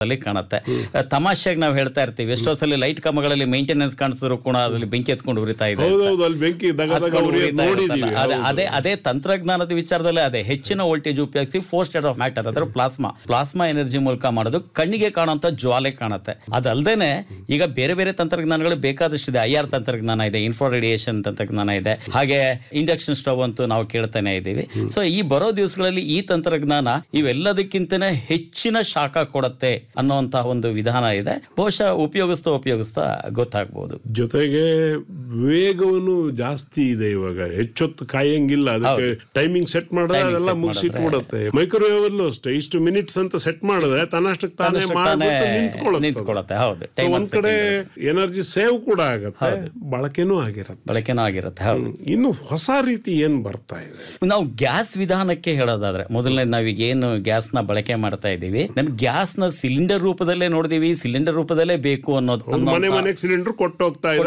ಅಲ್ಲಿ ಕಾಣುತ್ತೆ ತಮಾಷೆಗೆ ನಾವು ಹೇಳ್ತಾ ಇರ್ತೀವಿ ಎಷ್ಟೋ ಸಲ ಲೈಟ್ ಕಂಬಗಳಲ್ಲಿ ಮೇಂಟೆನೆನ್ಸ್ ಕಾಣಿಸಿದ್ರು ಕೂಡ ಅದ್ರಲ್ಲಿ ಬೆಂಕಿ ಎತ್ಕೊಂಡು ಉರಿತಾ ಇದೆ ಅಂತ. ಹೌದೌದು ಅಲ್ಲಿ ಬೆಂಕಿ ದಗ ದಗ ಹತ್ಕೊಂಡು ಉರಿಯೋದ್ ಉರಿತಾ ಇರುತ್ತಲ್ಲ. ನೋಡಿದೀವಿ ಅದೇ ಹೌದು. ಅದೇ ಅದೇ ತಂತ್ರಜ್ಞಾನದ ವಿಚಾರದಲ್ಲೇ ಅದೇ ಹೆಚ್ಚಿನ ವೋಲ್ಟೇಜ್ ಉಪಯೋಗಿಸಿ ಫೋರ್ ಸ್ಟೇಟ್ ಆಫ್ ಮ್ಯಾಟರ್ ಅಂದ್ರೆ ಪ್ಲಾಸ್ಮಾ ಪ್ಲಾಸ್ಮಾ ಎನರ್ಜಿ ಮೂಲಕ ಮಾಡೋದು ಕಣ್ಣಿಗೆ ಕಾಣುವಂತ ಜ್ವಾಲೆ ಕಾಣುತ್ತೆ ಅದಲ್ದೇನೆ ಈಗ ಬೇರೆ ಬೇರೆ ತಂತ್ರಜ್ಞಾನಗಳು ಬೇಕಾದಷ್ಟಿದೆ ಐ ಆರ್ ತಂತ್ರಜ್ಞಾನ ಇದೆ ಇನ್ಫ್ರಾ ರೇಡಿಯೇಷನ್ ತಂತ್ರಜ್ಞಾನ ಇದೆ ಹಾಗೆ ಇಂಡಕ್ಷನ್ ಸ್ಟವ್ ಅಂತೂ ನಾವು ಕೇಳ್ತಾನೆ ಇದ್ದೀವಿ ಸೊ ಈ ಬರೋ ದಿವಸಗಳಲ್ಲಿ ಈ ತಂತ್ರಜ್ಞಾನ ಇವೆಲ್ಲದಕ್ಕಿಂತನೇ ಹೆಚ್ಚಿನ ಶಾಖ ಕೊಡುತ್ತೆ ಅನ್ನುವಂತಹ ಒಂದು ವಿಧಾನ ಇದೆ ಬಹುಶಃ ಉಪಯೋಗಿಸ್ತಾ ಉಪಯೋಗಿಸ್ತಾ ಗೊತ್ತಾಗ್ಬೋದು ಜೊತೆಗೆ ವೇಗವನ್ನು ಜಾಸ್ತಿ ಇದೆ ಇವಾಗ ಹೆಚ್ಚೊತ್ತು ಕಾಯಂಗಿಲ್ಲ ಅದಕ್ಕೆ ಟೈಮಿಂಗ್ ಸೆಟ್ ಮಾಡಿದ್ರೆ Timing ಅದೆಲ್ಲ set ಮುಗಿಸಿಟ್ಬಿಡುತ್ತೆ ಮೈಕ್ರೋವೇವ್ ಅಲ್ಲೂ ಅಷ್ಟೇ ಇಷ್ಟು ಮಿನಿಟ್ಸ್ ಅಂತ ಸೆಟ್ ಮಾಡಿದ್ರೆ ತನ್ನಷ್ಟಕ್ಕೆ ತಾನೇ ತನ್ನಷ್ಟಕ್ಕೆ ತಾನೇ ಮಾಡ್ಬಿಟ್ಟು ನಿಂತ್ಕೊಳ್ಳುತ್ತೆ ಅದು. ನಿಂತ್ಕೊಳ್ಳುತ್ತೆ ಹೌದು So Timer ಒಂದ್ ಕಡೆ ಎನರ್ಜಿ ಸೇವ್ ಕೂಡ ಆಗತ್ತೆ ಬಳಕೆನೂ ಆಗಿರತ್ತೆ ಬಳಕೆನೂ ಆಗಿರುತ್ತೆ ಹೌದು ಇನ್ನು ಹೊಸ ರೀತಿ ಏನ್ ಬರ್ತಾ ಇದೆ ನಾವು ಗ್ಯಾಸ್ ವಿಧಾನಕ್ಕೆ ಹೇಳೋದಾದ್ರೆ ಮೊದಲನೇ ನಾವೀಗ ಏನು ಗ್ಯಾಸ್ ನ ಬಳಕೆ ಮಾಡ್ತಾ ಇದ್ದೀವಿ ನಮ್ ಗ್ಯಾಸ್ ನ ಸಿಲಿಂಡರ್ ರೂಪದಲ್ಲೇ ನೋಡಿದೀವಿ ಸಿಲಿಂಡರ್ ರೂಪದಲ್ಲೇ ಬೇಕು ಅನ್ನೋದು ಮನೆ ಮನೆಗೆ ಸಿಲಿಂಡರ್ ಕೊಟ್ಟು ಹೋಗ್ತಾ